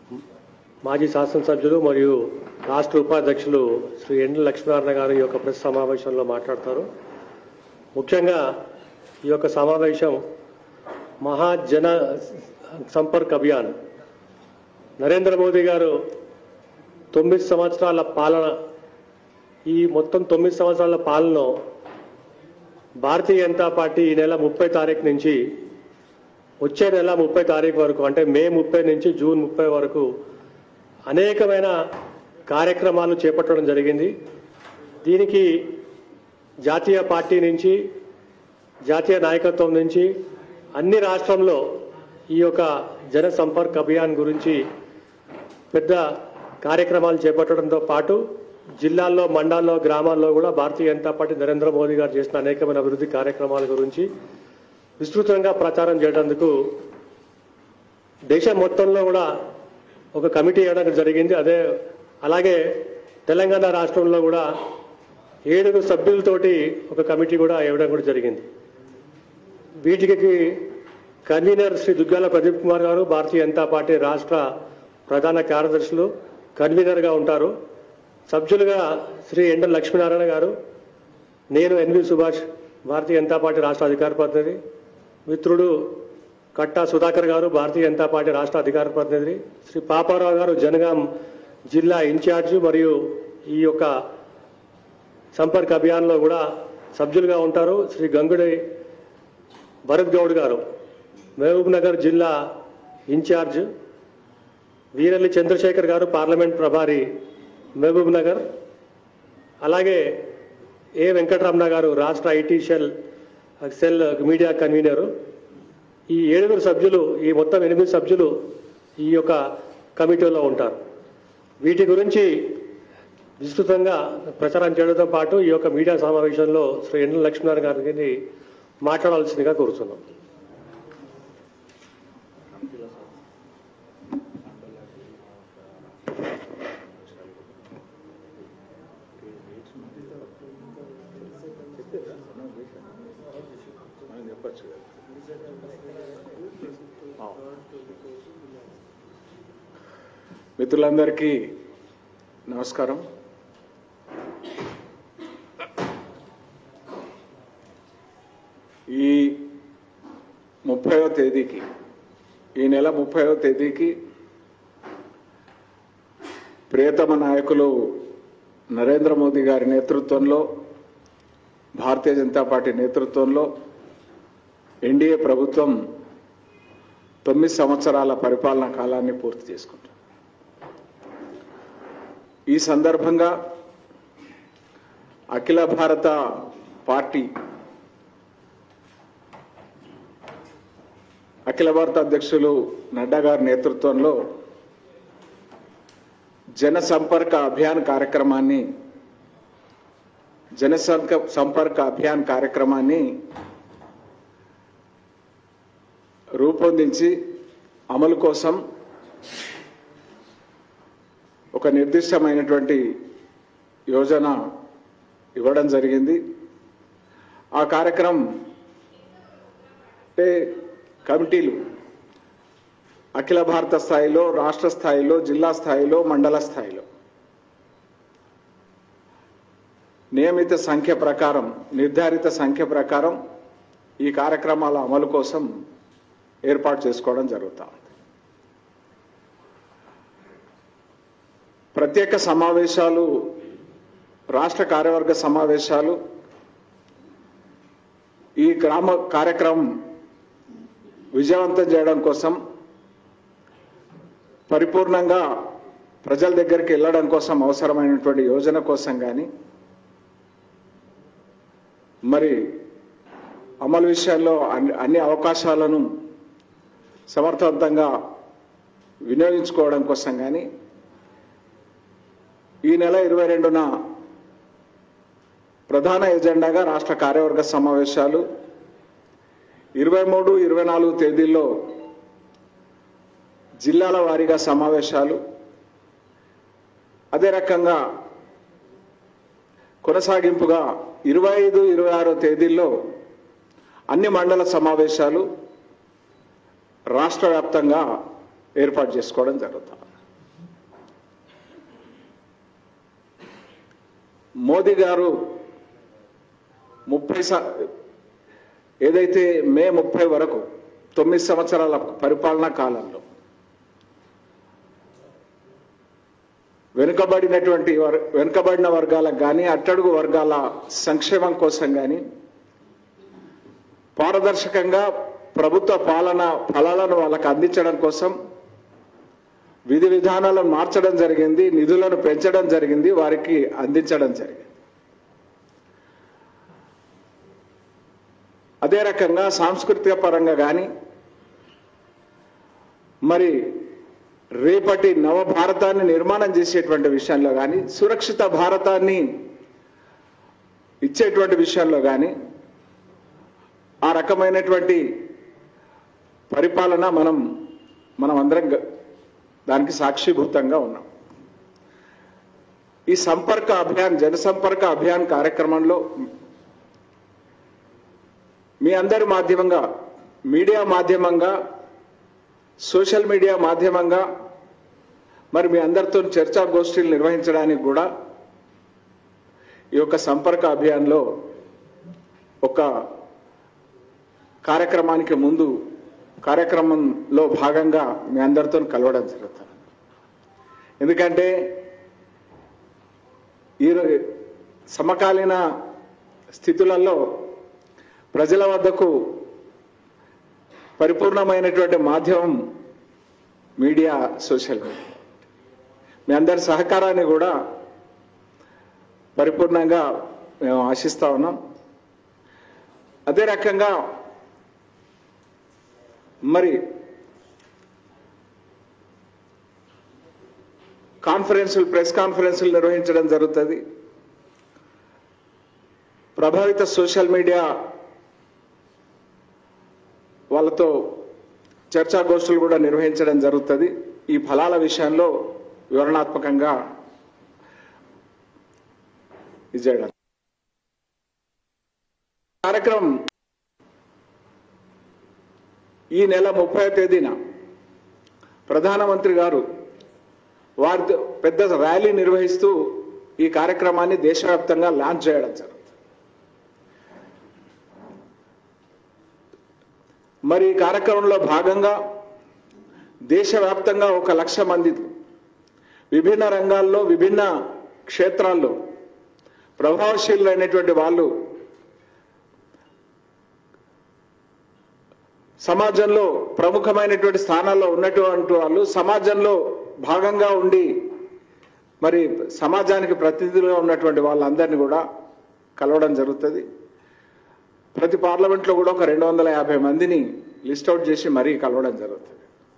మాజీ శాసనసభ్యులు మరియు రాష్ట్ర ఉపాధ్యక్షులు శ్రీ ఎండ్ల లక్ష్మీనారాయణ గారు ఈ యొక్క ప్రెస్ సమావేశంలో మాట్లాడతారు ముఖ్యంగా ఈ యొక్క సమావేశం మహాజన సంపర్క్ అభియాన్ నరేంద్ర మోదీ గారు తొమ్మిది సంవత్సరాల పాలన ఈ మొత్తం తొమ్మిది సంవత్సరాల పాలన భారతీయ జనతా పార్టీ ఈ నెల ముప్పై తారీఖు నుంచి వచ్చే నెల ముప్పై తారీఖు వరకు అంటే మే ముప్పై నుంచి జూన్ ముప్పై వరకు అనేకమైన కార్యక్రమాలు చేపట్టడం జరిగింది దీనికి జాతీయ పార్టీ నుంచి జాతీయ నాయకత్వం నుంచి అన్ని రాష్ట్రంలో ఈ యొక్క జన సంపర్క్ అభియాన్ గురించి పెద్ద కార్యక్రమాలు చేపట్టడంతో పాటు జిల్లాల్లో మండలాల్లో గ్రామాల్లో కూడా భారతీయ జనతా పార్టీ నరేంద్ర మోదీ గారు చేసిన అనేకమైన అభివృద్ధి కార్యక్రమాల గురించి విస్తృతంగా ప్రచారం చేయడానికి దేశం మొత్తంలో కూడా ఒక కమిటీ వేయడం జరిగింది అదే అలాగే తెలంగాణ రాష్ట్రంలో కూడా ఏడుగురు సభ్యులతోటి ఒక కమిటీ కూడా వేయడం కూడా జరిగింది వీటికి కన్వీనర్ శ్రీ దుగ్గాల ప్రదీప్ కుమార్ గారు భారతీయ జనతా పార్టీ రాష్ట్ర ప్రధాన కార్యదర్శులు కన్వీనర్గా ఉంటారు సభ్యులుగా శ్రీ ఎండ లక్ష్మీనారాయణ గారు నేను ఎన్వి సుభాష్ భారతీయ జనతా పార్టీ రాష్ట్ర అధికార ప్రతినిధి మిత్రుడు కట్టా సుధాకర్ గారు భారతీయ జనతా పార్టీ రాష్ట్ర అధికార ప్రతినిధి శ్రీ పాపారావు గారు జనగాం జిల్లా ఇన్ఛార్జ్ మరియు ఈ యొక్క సంపర్క్ అభియాన్లో కూడా సభ్యులుగా ఉంటారు శ్రీ గంగుడి భరత్ గౌడ్ గారు మహబూబ్ నగర్ జిల్లా ఇన్ఛార్జ్ వీరల్లి చంద్రశేఖర్ గారు పార్లమెంట్ ప్రభారి మహబూబ్ నగర్ అలాగే ఏ వెంకటరమణ గారు రాష్ట్ర IT cell cell media convener ఈ ఏడుగురు సభ్యులు ఈ మొత్తం ఎనిమిది సభ్యులు ఈ యొక్క కమిటీలో ఉంటారు వీటి గురించి విస్తృతంగా ప్రచారం చేయడంతో పాటు ఈ యొక్క మీడియా సమావేశంలో శ్రీ ఎండ్ల లక్ష్మీనారాయణ గారిని మాట్లాడాల్సిందిగా కోరుతున్నాం మిత్రులందరికీ నమస్కారం ఈ ముప్పైవ తేదీకి ఈ నెల ముప్పైవ తేదీకి ప్రియతమ నాయకులు నరేంద్ర మోదీ గారి నేతృత్వంలో భారతీయ జనతా పార్టీ నేతృత్వంలో ఎన్డీఏ ప్రభుత్వం తొమ్మిది సంవత్సరాల పరిపాలనా కాలాన్ని పూర్తి చేసుకుంటాం ఈ సందర్భంగా అఖిల భారత పార్టీ అఖిల భారత అధ్యక్షులు నడ్డా గారి నేతృత్వంలో జన సంపర్క అభియాన్ కార్యక్రమాన్ని జన సంక- సంపర్క అభియాన్ కార్యక్రమాన్ని రూపొందించి అమలు కోసం ఒక నిర్దిష్టమైనటువంటి యోజన ఇవ్వడం జరిగింది ఆ కార్యక్రమం అంటే కమిటీలు అఖిల భారత స్థాయిలో రాష్ట్ర స్థాయిలో జిల్లా స్థాయిలో మండల స్థాయిలో నియమిత సంఖ్య ప్రకారం నిర్ధారిత సంఖ్య ప్రకారం ఈ కార్యక్రమాల అమలు కోసం ఏర్పాటు చేసుకోవడం జరుగుతా ఉంది ప్రత్యేక సమావేశాలు రాష్ట్ర కార్యవర్గ సమావేశాలు ఈ గ్రామ కార్యక్రమం విజయవంతం చేయడం కోసం పరిపూర్ణంగా ప్రజల దగ్గరికి వెళ్ళడం కోసం అవసరమైనటువంటి యోజన కోసం కానీ మరి అమలు విషయంలో అన్ని అన్ని అవకాశాలను సమర్థవంతంగా వినియోగించుకోవడం కోసం కానీ ఈ నెల ఇరవై రెండున ప్రధాన ఎజెండాగా రాష్ట్ర కార్యవర్గ సమావేశాలు ఇరవై మూడు ఇరవై నాలుగు తేదీల్లో జిల్లాల వారీగా సమావేశాలు అదే రకంగా కొనసాగింపుగా ఇరవై ఐదు ఇరవై ఆరో తేదీల్లో అన్ని మండల సమావేశాలు రాష్ట్ర వ్యాప్తంగా ఏర్పాటు చేసుకోవడం జరుగుతుంది మోదీ గారు ముప్పై స- ఏదైతే మే ముప్పై వరకు తొమ్మిది సంవత్సరాల పరిపాలనా కాలంలో వెనుకబడినటువంటి వర్- వెనుకబడిన వర్గాలకు కానీ అట్టడుగు వర్గాల సంక్షేమం కోసం కానీ పారదర్శకంగా ప్రభుత్వ పాలన ఫలాలను వాళ్ళకు అందించడం కోసం విధి విధానాలను మార్చడం జరిగింది నిధులను పెంచడం జరిగింది వారికి అందించడం జరిగింది అదే రకంగా సాంస్కృతిక పరంగా కానీ మరి రేపటి నవ భారతాన్ని నిర్మాణం చేసేటువంటి విషయంలో కానీ సురక్షిత భారతాన్ని ఇచ్చేటువంటి విషయంలో కానీ ఆ రకమైనటువంటి పరిపాలన మనం మనం అందరం గ- దానికి సాక్షిభూతంగా ఉన్నాం ఈ సంపర్క అభియాన్ జనసంపర్క అభియాన్ కార్యక్రమంలో మీ అందరి మాధ్యమంగా మీడియా మాధ్యమంగా సోషల్ మీడియా మాధ్యమంగా మరి మీ అందరితో చర్చా గోష్ఠీలు నిర్వహించడానికి కూడా ఈ యొక్క సంపర్క అభియాన్లో ఒక కార్యక్రమానికి ముందు కార్యక్రమంలో భాగంగా మీ అందరితో కలవడం జరుగుతుంది ఎందుకంటే ఈ రో- సమకాలీన స్థితులలో ప్రజల వద్దకు పరిపూర్ణమైనటువంటి మాధ్యమం మీడియా సోషల్ మీడియా మీ అందరి సహకారాన్ని కూడా పరిపూర్ణంగా మేము ఆశిస్తా ఉన్నాం అదే రకంగా మరి కాన్ఫరెన్సులు ప్రెస్ కాన్ఫరెన్సులు నిర్వహించడం జరుగుతుంది ప్రభావిత సోషల్ మీడియా వాళ్ళతో చర్చాగోష్ఠులు కూడా నిర్వహించడం జరుగుతుంది ఈ ఫలాల విషయంలో వివరణాత్మకంగా ఇది చేయడం కార్యక్రమం ఈ నెల ముప్పై తేదీన ప్రధానమంత్రి గారు వారి పెద్ద ర్యాలీ నిర్వహిస్తూ ఈ కార్యక్రమాన్ని దేశవ్యాప్తంగా లాంచ్ చేయడం జరుగుతుంది మరి ఈ కార్యక్రమంలో భాగంగా దేశవ్యాప్తంగా ఒక లక్ష మంది విభిన్న రంగాల్లో విభిన్న క్షేత్రాల్లో ప్రభావశీలులైనటువంటి వాళ్ళు సమాజంలో ప్రముఖమైనటువంటి స్థానాల్లో ఉన్నటువంటి వాళ్ళు సమాజంలో భాగంగా ఉండి మరి సమాజానికి ప్రతినిధులుగా ఉన్నటువంటి వాళ్ళందరినీ కూడా కలవడం జరుగుతుంది ప్రతి పార్లమెంట్లో కూడా ఒక రెండు వందల యాభై మందిని లిస్ట్ అవుట్ చేసి మరీ కలవడం జరుగుతుంది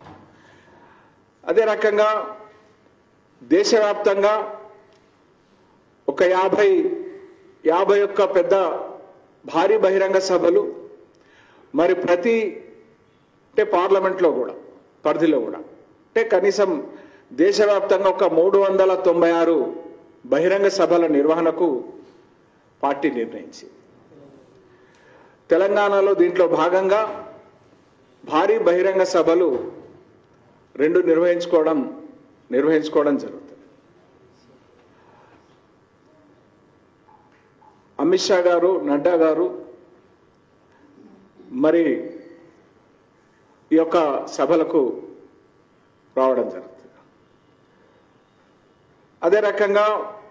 అదే రకంగా దేశవ్యాప్తంగా ఒక యాభై యాభై ఒక్క పెద్ద భారీ బహిరంగ సభలు మరి ప్రతి అంటే పార్లమెంట్లో కూడా పరిధిలో కూడా అంటే కనీసం దేశవ్యాప్తంగా ఒక మూడు వందల తొంభై ఆరు బహిరంగ సభల నిర్వహణకు పార్టీ నిర్ణయించింది తెలంగాణలో దీంట్లో భాగంగా భారీ బహిరంగ సభలు రెండు నిర్వహించుకోవడం నిర్వహించుకోవడం జరుగుతుంది అమిత్ షా గారు నడ్డా గారు మరి ఈ యొక్క సభలకు రావడం జరుగుతుంది అదే రకంగా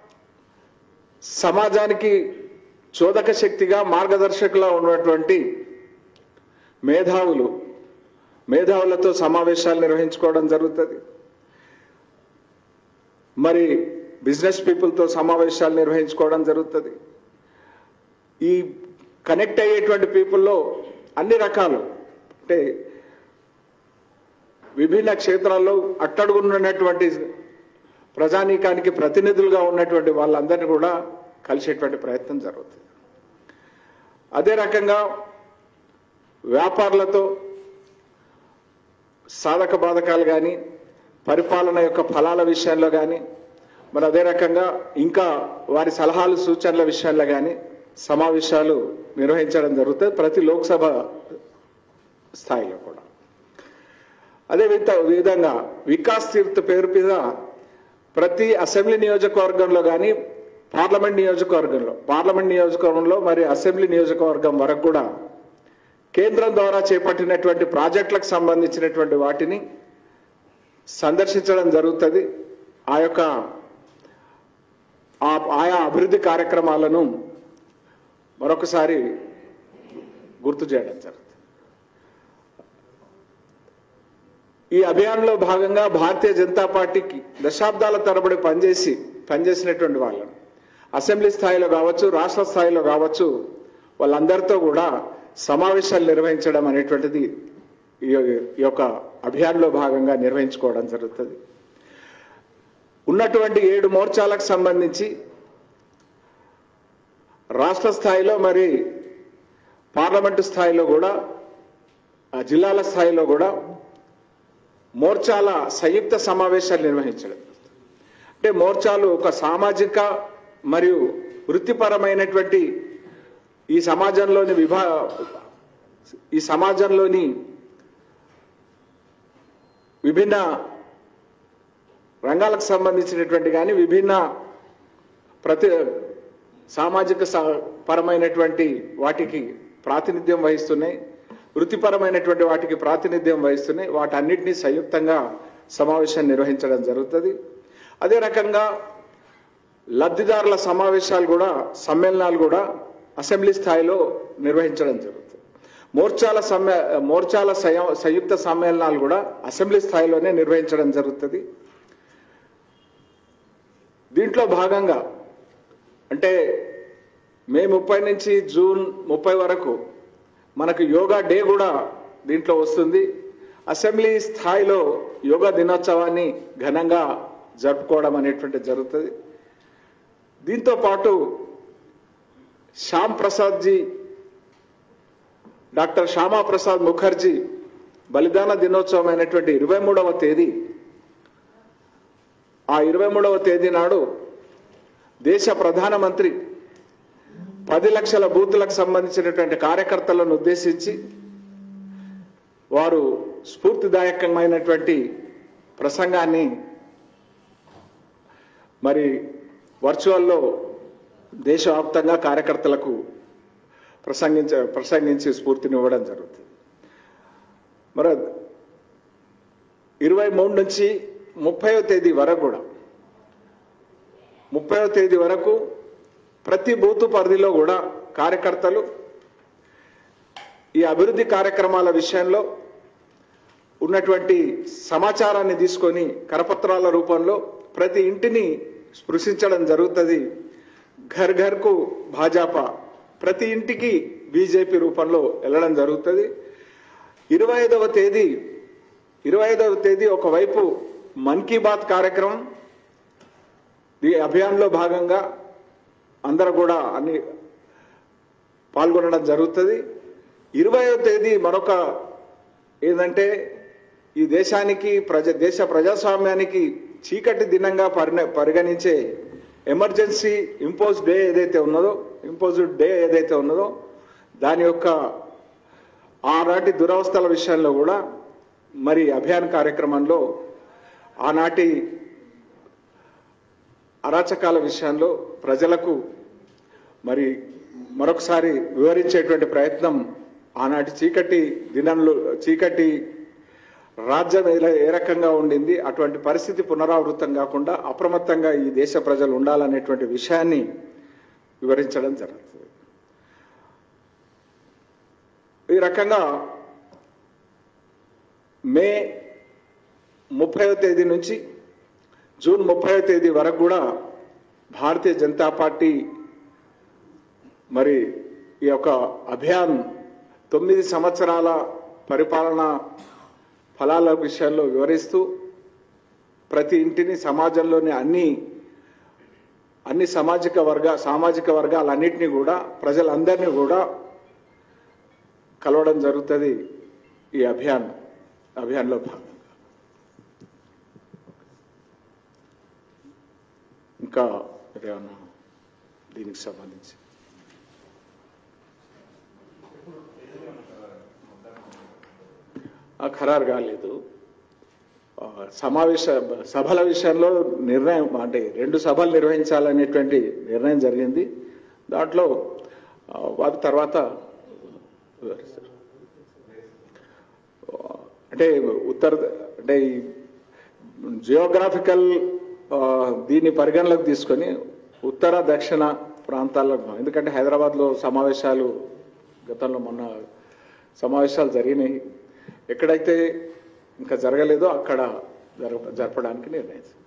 సమాజానికి చోదక శక్తిగా మార్గదర్శకులా ఉన్నటువంటి మేధావులు మేధావులతో సమావేశాలు నిర్వహించుకోవడం జరుగుతుంది మరి బిజినెస్ పీపుల్తో సమావేశాలు నిర్వహించుకోవడం జరుగుతుంది ఈ కనెక్ట్ అయ్యేటువంటి పీపుల్లో అన్ని రకాలు అంటే విభిన్న క్షేత్రాల్లో అట్టడుగున్నటువంటి ప్రజానీకానికి ప్రతినిధులుగా ఉన్నటువంటి వాళ్ళందరినీ కూడా కలిసేటువంటి ప్రయత్నం జరుగుతుంది అదే రకంగా వ్యాపారులతో సాధక బాధకాలు కానీ పరిపాలన యొక్క ఫలాల విషయంలో కానీ మరి అదే రకంగా ఇంకా వారి సలహాలు సూచనల విషయాల్లో కానీ సమావేశాలు నిర్వహించడం జరుగుతుంది ప్రతి లోక్సభ స్థాయిలో కూడా అదే విధ- విధంగా వికాస్ తీర్థ్ పేరు మీద ప్రతి అసెంబ్లీ నియోజకవర్గంలో కానీ పార్లమెంట్ నియోజకవర్గంలో పార్లమెంట్ నియోజకవర్గంలో మరి అసెంబ్లీ నియోజకవర్గం వరకు కూడా కేంద్రం ద్వారా చేపట్టినటువంటి ప్రాజెక్టులకు సంబంధించినటువంటి వాటిని సందర్శించడం జరుగుతుంది ఆ యొక్క ఆ ఆయా అభివృద్ధి కార్యక్రమాలను మరొకసారి గుర్తు చేయడం జరుగుతుంది ఈ అభియాన్లో భాగంగా భారతీయ జనతా పార్టీకి దశాబ్దాల తరబడి పనిచేసి పనిచేసినటువంటి వాళ్ళను అసెంబ్లీ స్థాయిలో కావచ్చు రాష్ట్ర స్థాయిలో కావచ్చు వాళ్ళందరితో కూడా సమావేశాలు నిర్వహించడం అనేటువంటిది ఈ ఈ యొక్క అభియాన్లో భాగంగా నిర్వహించుకోవడం జరుగుతుంది ఉన్నటువంటి ఏడు మోర్చాలకు సంబంధించి రాష్ట్ర స్థాయిలో మరి పార్లమెంటు స్థాయిలో కూడా ఆ జిల్లాల స్థాయిలో కూడా మోర్చాల సంయుక్త సమావేశాలు నిర్వహించడం అంటే మోర్చాలు ఒక సామాజిక మరియు వృత్తిపరమైనటువంటి ఈ సమాజంలోని విభా ఈ సమాజంలోని విభిన్న రంగాలకు సంబంధించినటువంటి కానీ విభిన్న ప్రతి సామాజిక స- పరమైనటువంటి వాటికి ప్రాతినిధ్యం వహిస్తున్నాయి వృత్తిపరమైనటువంటి వాటికి ప్రాతినిధ్యం వహిస్తున్నాయి వాటన్నిటినీ సంయుక్తంగా సమావేశం నిర్వహించడం జరుగుతుంది అదే రకంగా లబ్ధిదారుల సమావేశాలు కూడా సమ్మేళనాలు కూడా అసెంబ్లీ స్థాయిలో నిర్వహించడం జరుగుతుంది మోర్చాల సమ్మే మోర్చాల సయ- సంయుక్త సమ్మేళనాలు కూడా అసెంబ్లీ స్థాయిలోనే నిర్వహించడం జరుగుతుంది దీంట్లో భాగంగా అంటే మే ముప్పై నుంచి జూన్ ముప్పై వరకు మనకు యోగా డే కూడా దీంట్లో వస్తుంది అసెంబ్లీ స్థాయిలో యోగా దినోత్సవాన్ని ఘనంగా జరుపుకోవడం అనేటువంటి జరుగుతుంది దీంతో పాటు శ్యామ్ ప్రసాద్ జీ డాక్టర్ శ్యామా ప్రసాద్ ముఖర్జీ బలిదాన దినోత్సవం అయినటువంటి ఇరవై మూడవ తేదీ ఆ ఇరవై మూడవ తేదీ నాడు దేశ ప్రధానమంత్రి పది లక్షల బూతులకు సంబంధించినటువంటి కార్యకర్తలను ఉద్దేశించి వారు స్ఫూర్తిదాయకమైనటువంటి ప్రసంగాన్ని మరి వర్చువల్లో దేశవ్యాప్తంగా కార్యకర్తలకు ప్రసంగించ ప్రసంగించి స్ఫూర్తినివ్వడం జరుగుతుంది మరి ఇరవై మూడు నుంచి ముప్పైవ తేదీ వరకు కూడా ముప్పైవ తేదీ వరకు ప్రతి బూతు పరిధిలో కూడా కార్యకర్తలు ఈ అభివృద్ధి కార్యక్రమాల విషయంలో ఉన్నటువంటి సమాచారాన్ని తీసుకొని కరపత్రాల రూపంలో ప్రతి ఇంటిని స్పృశించడం జరుగుతుంది ఘర్ ఘర్కు భాజపా ప్రతి ఇంటికి బీజేపీ రూపంలో వెళ్ళడం జరుగుతుంది ఇరవై ఐదవ తేదీ ఇరవై ఐదవ తేదీ ఒకవైపు మన్ కీ బాత్ కార్యక్రమం ఈ అభియాన్లో భాగంగా అందరూ కూడా అన్ని పాల్గొనడం జరుగుతుంది ఇరవయో తేదీ మరొక ఏంటంటే ఈ దేశానికి ప్రజ దేశ ప్రజాస్వామ్యానికి చీకటి దినంగా పరిణ పరిగణించే ఎమర్జెన్సీ ఇంపోజ్ డే ఏదైతే ఉన్నదో ఇంపోజ్డ్ డే ఏదైతే ఉన్నదో దాని యొక్క ఆనాటి దురవస్థల విషయంలో కూడా మరి అభియాన్ కార్యక్రమంలో ఆనాటి అరాచకాల విషయంలో ప్రజలకు మరి మరొకసారి వివరించేటువంటి ప్రయత్నం ఆనాటి చీకటి దినంలో చీకటి రాజ్యం ఎలా- ఏ రకంగా ఉండింది అటువంటి పరిస్థితి పునరావృతం కాకుండా అప్రమత్తంగా ఈ దేశ ప్రజలు ఉండాలనేటువంటి విషయాన్ని వివరించడం జరుగుతుంది ఈ రకంగా మే ముప్పైవ తేదీ నుంచి జూన్ ముప్పైవ తేదీ వరకు కూడా భారతీయ జనతా పార్టీ మరి ఈ యొక్క అభియాన్ తొమ్మిది సంవత్సరాల పరిపాలన ఫలాల విషయాల్లో వివరిస్తూ ప్రతి ఇంటిని సమాజంలోని అన్ని అన్ని సామాజిక వర్గ సామాజిక వర్గాలన్నింటినీ కూడా ప్రజలందరినీ కూడా కలవడం జరుగుతుంది ఈ అభియాన్ అభియాన్లో భాగంగా ఇంకా ఏమన్నా దీనికి సంబంధించి ఆ ఖరారు కాలేదు ఆ, సమావేశ సభల విషయంలో నిర్ణయం అంటే రెండు సభలు నిర్వహించాలనేటువంటి నిర్ణయం జరిగింది దాంట్లో ఆ, వారి తర్వాత వివరిస్తారు అంటే ఉత్తర అంటే ఈ జియోగ్రాఫికల్ దీన్ని పరిగణలోకి తీసుకొని ఉత్తర దక్షిణ ప్రాంతాల్లో ఎందుకంటే హైదరాబాద్లో సమావేశాలు గతంలో మొన్న సమావేశాలు జరిగినాయి ఎక్కడైతే ఇంకా జరగలేదో అక్కడ జరప జరపడానికి నిర్ణయించారు